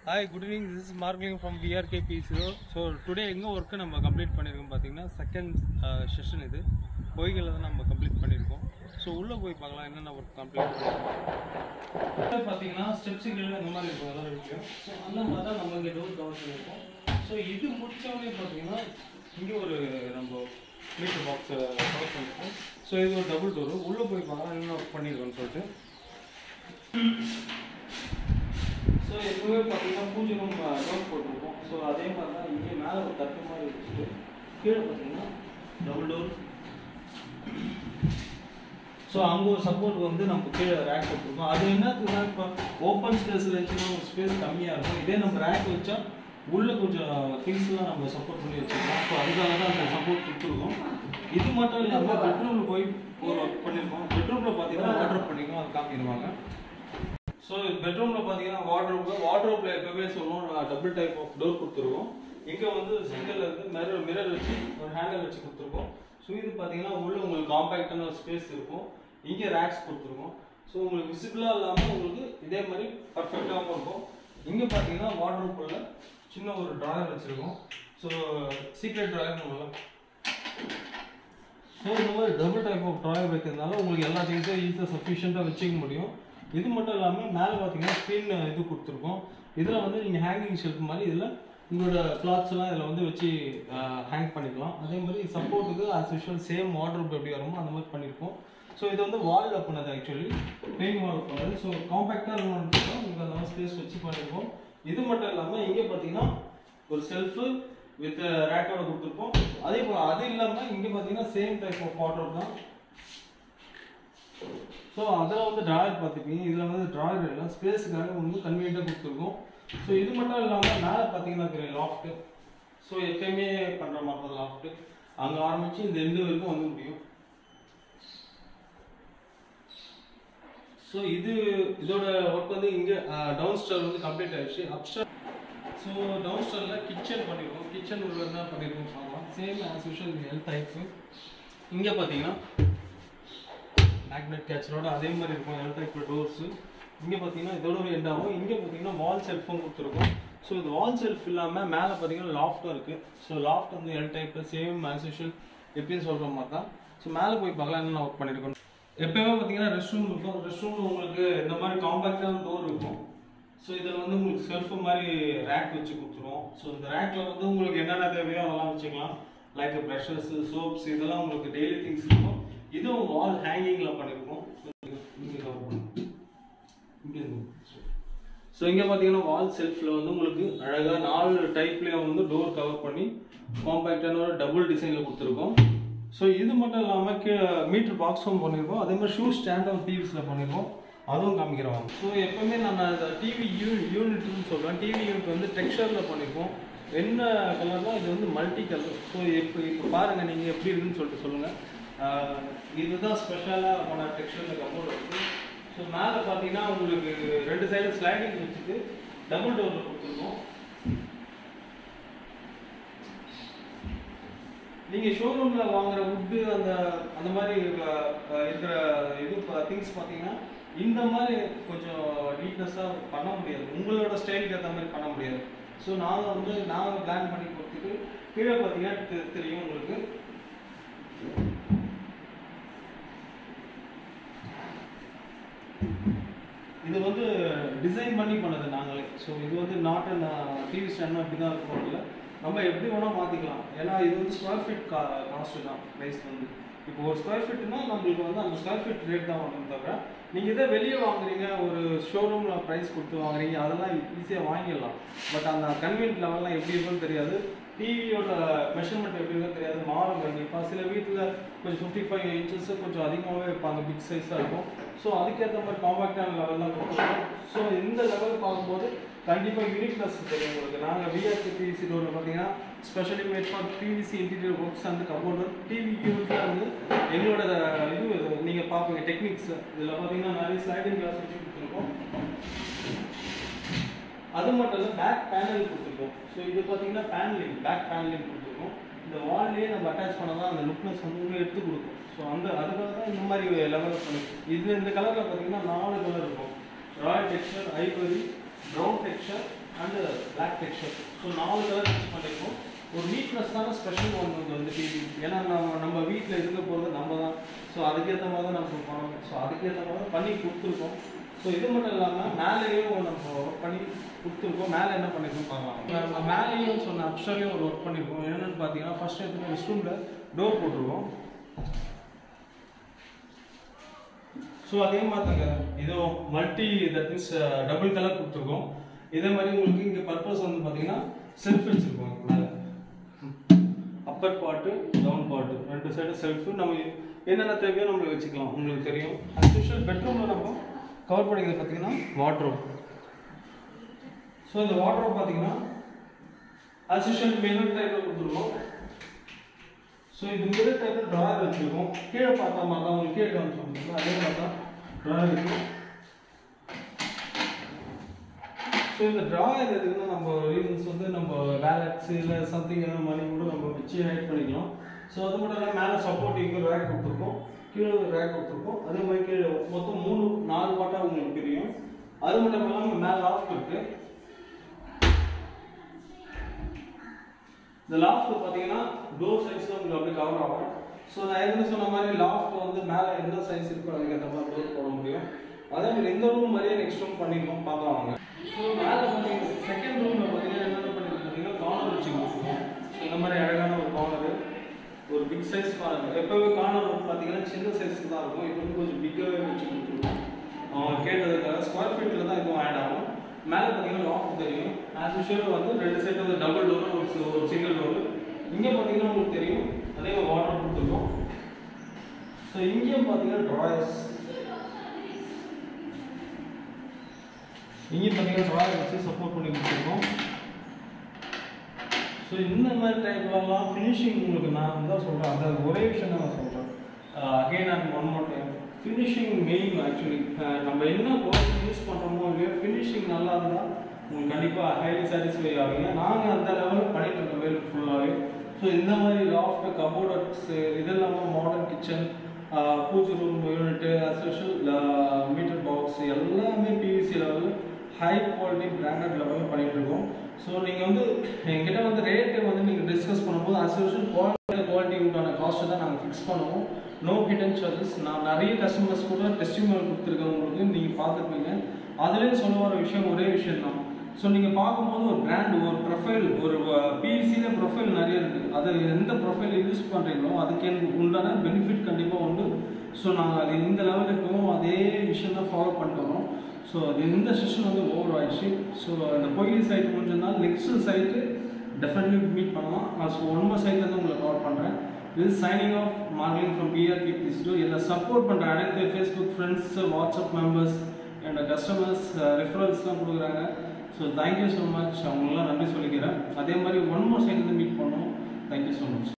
hi good evening this is Markling from VRK BCO so today எங்கே work நம்ம complete பண்ணியிருக்கோம் பார்த்தீங்கன்னா second session இது பொய்களை தான் நம்ம கம்ப்ளீட் பண்ணியிருக்கோம் ஸோ உள்ளே போய் பார்க்கலாம் என்னென்ன ஒர்க் கம்ப்ளீட் பண்ணியிருக்கோம் பார்த்தீங்கன்னா ஸ்டெப்ஸுகள் இந்த மாதிரி இருக்கும் அதெல்லாம் இருக்கும் ஸோ அந்த மாதிரி தான் நம்ம இங்கே டோர் கவர் பண்ணியிருக்கோம் ஸோ இது முடிச்சவொடனே பார்த்தீங்கன்னா இங்கே ஒரு நம்ம மீட்டர் பாக்ஸ் கவர் பண்ணியிருக்கோம் ஸோ இது ஒரு டபுள் டோரு உள்ளே போய் பார்க்கலாம் என்ன ஒர்க் பண்ணியிருக்கோம்னு சொல்லிட்டு ஸோ எப்பவுமே பார்த்தீங்கன்னா பூஜை ரூம் டோர் போட்டிருக்கோம் ஸோ அதே மாதிரி தான் இங்கே மேலே ஒரு தட்டு மாதிரி வச்சுட்டு கீழே பார்த்தீங்கன்னா டபுள் டோர் ஸோ அங்கே ஒரு சப்போர்ட் வந்து நம்ம கீழே ரேக் போட்டிருக்கோம் அது என்னத்துக்குன்னா இப்போ ஓப்பன் ஸ்பேஸில் இருந்துச்சுன்னா ஸ்பேஸ் கம்மியாக இருக்கும் இதே நம்ம ரேக் வச்சா உள்ள கொஞ்சம் திங்ஸ்லாம் நம்ம சப்போர்ட் பண்ணி வச்சுக்கலாம் ஸோ அதுக்காக தான் அந்த சப்போர்ட் கொடுத்துருக்கோம் இது மட்டும் இல்லாமல் பெட்ரூமில் போய் ஒரு ஒர்க் பண்ணியிருக்கோம் பெட்ரூமில் பார்த்தீங்கன்னா வாட்ரப் பண்ணியிருக்கோம் அது காமிடுவாங்க ஸோ பெட்ரூமில் பார்த்தீங்கன்னா வார்ட்ரோப்பில் வார்ட்ரோப்பில் எப்பவுமே சொல்லுவோம் டபுள் டைப் ஆஃப் டோர் கொடுத்துருக்கோம் இங்கே வந்து சிங்கிள் இருந்து மிரர் மிரர் வச்சு ஒரு ஹேண்டில் வச்சு கொடுத்துருக்கோம் ஸோ இது பார்த்தீங்கன்னா உள்ள உங்களுக்கு காம்பேக்டான ஒரு ஸ்பேஸ் இருக்கும் இங்கே ரேக்ஸ் கொடுத்துருக்கோம் ஸோ உங்களுக்கு விசிபிளாக இல்லாமல் உங்களுக்கு இதே மாதிரி பர்ஃபெக்டாகவும் இருக்கும் இங்கே பார்த்தீங்கன்னா வார்ட்ரோப்பில் சின்ன ஒரு ட்ராயர் வச்சுருக்கோம் ஸோ சீக்ரெட் ட்ராயர் சொல்லலாம் ஸோ இந்த மாதிரி டபுள் டைப் ஆஃப் ட்ராயர் வைக்கிறதுனால உங்களுக்கு எல்லா திங்ஸும் ஈஸியாக சஃபிஷியண்ட்டாக வச்சுக்க முடியும் இது மட்டும் இல்லாமல் மேலே பார்த்தீங்கன்னா ஸ்க்ரீன் இது கொடுத்துருக்கோம் இதில் வந்து நீங்கள் ஹேங்கிங் ஷெல்ஃப் மாதிரி இதில் உங்களோட கிளாத்ஸ் எல்லாம் இதில் வந்து வச்சு ஹேங் பண்ணிக்கலாம் அதே மாதிரி சப்போர்ட்டுக்கு ஆஸ் யூஷுவல் சேம் வாட்ரூப் எப்படி வருமோ அந்த மாதிரி பண்ணியிருக்கோம் ஸோ இது வந்து வாலில் பண்ணது ஆக்சுவலி பெயிண்ட் வால் பண்ணது ஸோ காம்பேக்டாக இருக்கணும் உங்களுக்கு அந்த மாதிரி ஸ்பேஸ் வச்சு பண்ணியிருக்கோம் இது மட்டும் இல்லாமல் இங்கே பார்த்தீங்கன்னா ஒரு செல்ஃபு வித் ரேக்கோட கொடுத்துருப்போம் அதே போல் அது இல்லாமல் இங்கே பார்த்தீங்கன்னா சேம் டைப் ஆஃப் வாட்ரூப் தான் ஸோ அதில் வந்து ட்ராயர் பார்த்துப்பீங்க இதில் வந்து ட்ராயர் இல்லை ஸ்பேஸுக்காக வந்து கன்வீனியாக கொடுத்துருக்கோம் ஸோ இது மட்டும் இல்லாமல் மேலே பார்த்தீங்கன்னா தெரியும் லாஃப்ட்டு ஸோ எப்பயுமே பண்ணுற மாதிரி தான் லாஃப்ட்டு அங்கே ஆரம்பித்து இந்த எண்டு வரைக்கும் வந்து முடியும் ஸோ இது இதோட ஒர்க் வந்து இங்கே டவுன் ஸ்டார் வந்து கம்ப்ளீட் ஆயிடுச்சு அப்ஸ்டார் ஸோ டவுன் ஸ்டாரில் கிச்சன் பண்ணியிருக்கோம் கிச்சன் உள்ள என்ன பண்ணியிருக்கோம் பார்க்கலாம் same as usual L type இங்கே பார்த்தீங்கன்னா மேக்னெட் கேச்சரோட அதே மாதிரி இருக்கும் எல் டைப் டோர்ஸு இங்கே பார்த்தீங்கன்னா இதோட ஒரு எண்ட் ஆகும் இங்கே பார்த்தீங்கன்னா வால் செல்ஃபும் கொடுத்துருக்கோம் ஸோ இது வால் செல்ஃப் இல்லாமல் மேலே பார்த்தீங்கன்னா லாஃப்ட்டும் இருக்குது ஸோ லாஃப்ட் வந்து L type same as usual எப்பயும் சொல்கிற மாதிரி தான் ஸோ மேலே போய் பார்க்கலாம் என்னென்ன ஒர்க் பண்ணியிருக்கோம் எப்பயுமே பார்த்தீங்கன்னா ரெஸ்ட் ரூம் இருக்கும் ரெஸ்ட் ரூமில் உங்களுக்கு இந்த மாதிரி காம்பேக்டான டோர் இருக்கும் ஸோ இதில் வந்து உங்களுக்கு செல்ஃப் மாதிரி ரேக் வச்சு கொடுத்துருவோம் ஸோ இந்த ரேக்கில் வந்து உங்களுக்கு என்னென்ன தேவையோ அதெல்லாம் வச்சுக்கலாம் லைக் ப்ரஷஸ் சோப்ஸ் இதெல்லாம் உங்களுக்கு டெய்லி திங்ஸ் இருக்கும் இதுவும் வால் ஹேங்கிங்கில் பண்ணியிருக்கோம் இங்கே கவர் பண்ணுங்க இங்கே ஸோ இங்கே பார்த்தீங்கன்னா வால் செல்ஃபில் வந்து உங்களுக்கு அழகாக நாலு டைப்லேயே வந்து டோர் கவர் பண்ணி காம்பேக்டான ஒரு டபுள் டிசைனில் கொடுத்துருக்கோம் ஸோ இது மட்டும் இல்லாமல் கீழே மீட்டர் பாக்ஸும் பண்ணியிருக்கோம் அதே மாதிரி ஷூ ஸ்டாண்டும் டிவிஸில் பண்ணியிருக்கோம் அதுவும் காமிக்கிறோம் ஸோ எப்பவுமே நான் அந்த டிவி யூ யூனிட்னு சொல்கிறேன் டிவி யூனிட் வந்து டெக்ஸ்டரில் பண்ணியிருக்கோம் என்ன கலர்னா இது வந்து மல்டி கலர் ஸோ இப்போ இப்போ பாருங்கள் நீங்கள் எப்படி இருக்குன்னு சொல்லிட்டு சொல்லுங்கள் இதுதான் ஸ்பெஷலாக நம்ம டெக்ஸ்டரில் கம்போர்ட் இருக்குது ஸோ மேலே பார்த்தீங்கன்னா உங்களுக்கு ரெண்டு சைடு ஸ்லைடிங் வச்சுட்டு டபுள் டோரில் கொடுத்துருக்கோம் நீங்கள் ஷோரூமில் வாங்குற வுட்டு அந்த அந்த மாதிரி அஹ், இருக்கிற இது திங்ஸ் பார்த்தீங்கன்னா இந்த மாதிரி கொஞ்சம் நீட்னஸாக பண்ண முடியாது உங்களோட ஸ்டைலுக்கு ஏற்ற மாதிரி பண்ண முடியாது ஸோ நாங்கள் வந்து நாங்கள் பிளான் பண்ணி கொடுத்துட்டு கீழே பார்த்தீங்கன்னா தெ- தெரியும் உங்களுக்கு இது வந்து டிசைன் பண்ணி பண்ணது நாங்களே ஸோ இது வந்து நாட் அண்ட் டிவி ஸ்டாண்ட் அப்படி தான் இருக்கும் இல்லை நம்ம எப்படி வேணால் மாற்றிக்கலாம் ஏன்னா இது வந்து ஸ்கொயர் ஃபீட் கா காஸ்ட்டு தான் ப்ரைஸ் வந்து இப்போ ஒரு ஸ்கொயர் ஃபீட்னா நம்மளுக்கு வந்து அந்த ஸ்கொயர் ஃபீட் ரேட் தான் வரணும் தவிர நீங்கள் இதே வெளியே வாங்குறீங்க ஒரு ஷோரூமில் ப்ரைஸ் கொடுத்து வாங்குறீங்க அதெல்லாம் ஈஸியாக வாங்கிடலாம் பட் அந்த கன்வீனியன்ட் லெவல்லாம் எப்படி இருக்குன்னு தெரியாது டிவியோட மெஷர்மெண்ட் எப்படி இருக்குன்னு தெரியாது மாறும் கண்டிப்பாக சில வீட்டில் கொஞ்சம் ஃபிஃப்டி ஃபைவ் இன்ச்சஸ் கொஞ்சம் அதிகமாகவே வைப்பாங்க பிக் சைஸாக இருக்கும் ஸோ அதுக்கேற்ற மாதிரி காம்பேக்டான லெவல்லாம் கொடுத்துருக்கோம் ஸோ இந்த லெவல் பார்க்கும்போது கண்டிப்பாக யூனிக்னஸ் தெரியும் உங்களுக்கு நாங்கள் விஆர்டி பிவிசி டோரில் பார்த்தீங்கன்னா especially made for PVC interior works அந்த கபோர்டு டிவி யூனிட்டில் வந்து எங்களோட இது நீங்கள் பார்ப்பீங்க டெக்னிக்ஸ் இதில் பார்த்தீங்கன்னா நிறைய ஸ்லைடிங் கிளாஸ் வச்சு கொடுத்துருக்கோம் அது மட்டும் இல்லை பேக் பேனல் கொடுத்துருக்கோம் ஸோ இது பார்த்தீங்கன்னா பேனலிங் பேக் பேனலிங் கொடுத்துருக்கோம் இந்த வால்லேயே நம்ம அட்டாச் பண்ணால் அந்த லுக்னஸ் வந்து இன்னும் எடுத்து கொடுக்கும் ஸோ அந்த அதுக்காக தான் இந்த மாதிரி லெவலில் பண்ணிருக்கோம் இது இந்த கலரில் பார்த்தீங்கன்னா நாலு கலர் இருக்கும் royal texture ivory brown texture and black texture so நாலு கலர் யூஸ் பண்ணியிருக்கோம் ஒரு நீட்னஸ் தானே ஸ்பெஷல் ஒன் வந்து வந்து டிவி ஏன்னா நம்ம நம்ம வீட்டில் இருக்க போகிறது நம்ம தான் ஸோ அதுக்கேற்ற மாதிரி தான் நம்ம பண்ணணும் ஸோ அதுக்கேற்ற மாதிரி தான் பண்ணி கொடுத்துருக்கோம் ஸோ இது மட்டும் இல்லாமல் மேலேயும் நம்ம ஒர்க் பண்ணி கொடுத்துருக்கோம் மேலே என்ன பண்ணியிருக்கோம் பார்க்கலாம் நம்ம மேலேயும் சொன்ன அப்சர்லையும் ஒரு ஒர்க் பண்ணியிருக்கோம் என்னென்னு பார்த்தீங்கன்னா ஃபஸ்ட் எடுத்து ரெஸ்ட் ரூமில் டோர் போட்டிருக்கோம் ஸோ அதே மாதிரிங்க இதோ multi that means double colour கொடுத்துருக்கோம் இதே மாதிரி உங்களுக்கு இங்கே பர்பஸ் வந்து பார்த்தீங்கன்னா செல்ஃப் வச்சுருக்கோம் மேலே அப்பர் பார்ட்டு டவுன் பார்ட்டு ரெண்டு சைடு செல்ஃபு நம்ம என்னென்ன தேவையோ நம்மளுக்கு வச்சுக்கலாம் உங்களுக்கு தெரியும் அஸ் யூஷுவல் பெட்ரூமில் நம்ம கவர் பண்ணிக்கிறது பார்த்தீங்கன்னா வாட்ரோப் ஸோ இந்த வாட்ரோப் பார்த்தீங்கன்னா அஸ் யூஷுவல் மிரர் டைப்பில் கொடுத்துருக்கோம் ஸோ இது மிரர் டைப்பில் ட்ராயர் வச்சுருக்கோம் கீழே பார்த்தா மாதிரி தான் உங்களுக்கு கீழே காமிச்சோம் அதே மாதிரி தான் ட்ராயர் இருக்கும் ஸோ இந்த ட்ராயர் எதுக்குன்னா நம்ம ரீசன்ஸ் வந்து நம்ம வேலட்ஸ் இல்லை சம்திங் எதாவது மணி கூட நம்ம வச்சு ஹைட் பண்ணிக்கலாம் ஸோ அது மட்டும் இல்லாமல் மேலே சப்போர்ட்டிங்க்கு ரேக் கொடுத்துருக்கோம் கீழே ஒரு ரேக் கொடுத்துருக்கோம் அதே மாதிரி கீழே மொத்தம் மூணு நாலு பாட்டாக உங்களுக்கு தெரியும் அது மட்டும் இல்லாமல் மேலே லாஃப்ட் இருக்கு இந்த லாஃப்ட் பார்த்தீங்கன்னா டோர் சைஸில் உங்களுக்கு அப்படியே கவர் ஆகும் ஸோ நான் ஏற்கனவே சொன்ன மாதிரி லாஃப்ட் வந்து மேலே எந்த சைஸ் இருக்கோ அதுக்கேற்ற மாதிரி டோர் போட முடியும் அதே மாதிரி இந்த ரூம் மாதிரியே நெக்ஸ்ட் ரூம் பண்ணிருக்கோம் பார்க்கலாம் வாங்க ஸோ மேலே பார்த்தீங்கன்னா செகண்ட் ரூமில் பார்த்தீங்கன்னா என்னென்ன பண்ணிருக்கோம் பார்த்தீங்கன்னா கார்னர் வச்சு கொடுத்துருக்கோம் இந்த மாதிரி அழகான ஒரு கார்னரு ஒரு பிக் சைஸ் கார்னர் எப்போவே கார்னர் வந்து பார்த்தீங்கன்னா சின்ன சைஸ்க்கு தான் இருக்கும் இப்போ வந்து கொஞ்சம் பிக்காகவே வச்சு கொடுத்துருக்கோம் அவங்க கேட்டதுக்காக ஸ்கொயர் ஃபீட்டில் தான் இதுவும் ஆட் ஆகும் மேலே பார்த்தீங்கன்னா லாஃப்ட் தெரியும் ஆஸ் யூஷுவல் வந்து ரெண்டு சைடு வந்து டபுள் டோர் ஒரு சி- ஒரு சிங்கிள் டோர் இங்கே பார்த்தீங்கன்னா உங்களுக்கு தெரியும் அதே மாதிரி வாட்டர் கொடுத்துருக்கோம் ஸோ இங்கேயும் பார்த்தீங்கன்னா ட்ராயர்ஸ் இங்கே பார்த்தீங்கன்னா ட்ராயர் வச்சு சப்போர்ட் பண்ணி கொடுத்துருக்கோம் ஸோ இந்த மாதிரி டைப்லலாம் ஃபினிஷிங் உங்களுக்கு நான் தான் சொல்கிறேன் அந்த ஒரே விஷயம் தான் நான் சொல்கிறேன் again and one more time finishing main actually நம்ம என்ன குவாலிட்டி யூஸ் பண்ணுறோமோ இல்லையோ ஃபினிஷிங் நல்லா இருந்தால் உங்களுக்கு கண்டிப்பாக ஹைலி சாட்டிஸ்ஃபை ஆவீங்க நாங்கள் அந்த லெவலில் பண்ணிட்டு இருக்கோம் வேல் ஃபுல்லாகவே ஸோ இந்த மாதிரி லாஃப்ட் கபோர்ட்ஸ் இது இல்லாமல் modern kitchen pooja room unit அசோஷியல் மீட்டர் பாக்ஸ் எல்லாமே பிவிசி லெவலில் ஹை குவாலிட்டி பிராண்டட் லெவலில் பண்ணிட்டு இருக்கோம் ஸோ நீங்கள் வந்து எங்கிட்ட வந்து ரேட்டு வந்து நீங்கள் டிஸ்கஸ் பண்ணும்போது அசோஷியல் குவாலிட்டி குவாலிட்டி உண்டான காஸ்ட்டை தான் நாங்கள் ஃபிக்ஸ் பண்ணுவோம் நோ ஹிடன் சார்ஜஸ் நான் நிறைய கஸ்டமர்ஸ் கூட டெஸ்டிமோல் கொடுத்துருக்கேன் உங்களுக்கு நீங்கள் பார்த்துருப்பீங்க அதுலேயும் சொல்ல வர விஷயம் ஒரே விஷயம் தான் ஸோ நீங்கள் பார்க்கும்போது ஒரு பிராண்ட் ஒரு ப்ரொஃபைல் ஒரு பிவிசியில் ப்ரொஃபைல் நிறைய இருக்குது அது எந்த ப்ரொஃபைல் யூஸ் பண்ணுறீங்களோ அதுக்கு எனக்கு உண்டான பெனிஃபிட் கண்டிப்பாக உண்டு ஸோ நாங்கள் அது இந்த லெவலில் இருக்கவும் அதே விஷயம் தான் ஃபாலோ பண்ணிட்டு வரோம் ஸோ அது இந்த செஷன் வந்து ஓவர் ஆயிடுச்சு ஸோ அந்த பொய்கை சைட் முடிஞ்சதுனால நெக்ஸ்ட் சைட்டு டெஃபினெட்லி மீட் பண்ணலாம் நான் ஸோ ஒன் மோர் சைட்லேருந்து உங்களை கால் பண்ணுறேன் இது signing off morning from BR keep this to என்னை சப்போர்ட் பண்ணுற அனைத்து ஃபேஸ்புக் ஃப்ரெண்ட்ஸ் வாட்ஸ்அப் மெம்பர்ஸ் என்னோட கஸ்டமர்ஸ் ரெஃபரன்ஸ்லாம் கொடுக்குறாங்க ஸோ தேங்க்யூ ஸோ மச் அவங்களெலாம் நன்றி சொல்லிக்கிறேன் அதே மாதிரி ஒன் மோர் சைட்லேருந்து மீட் பண்ணோம் தேங்க்யூ ஸோ மச்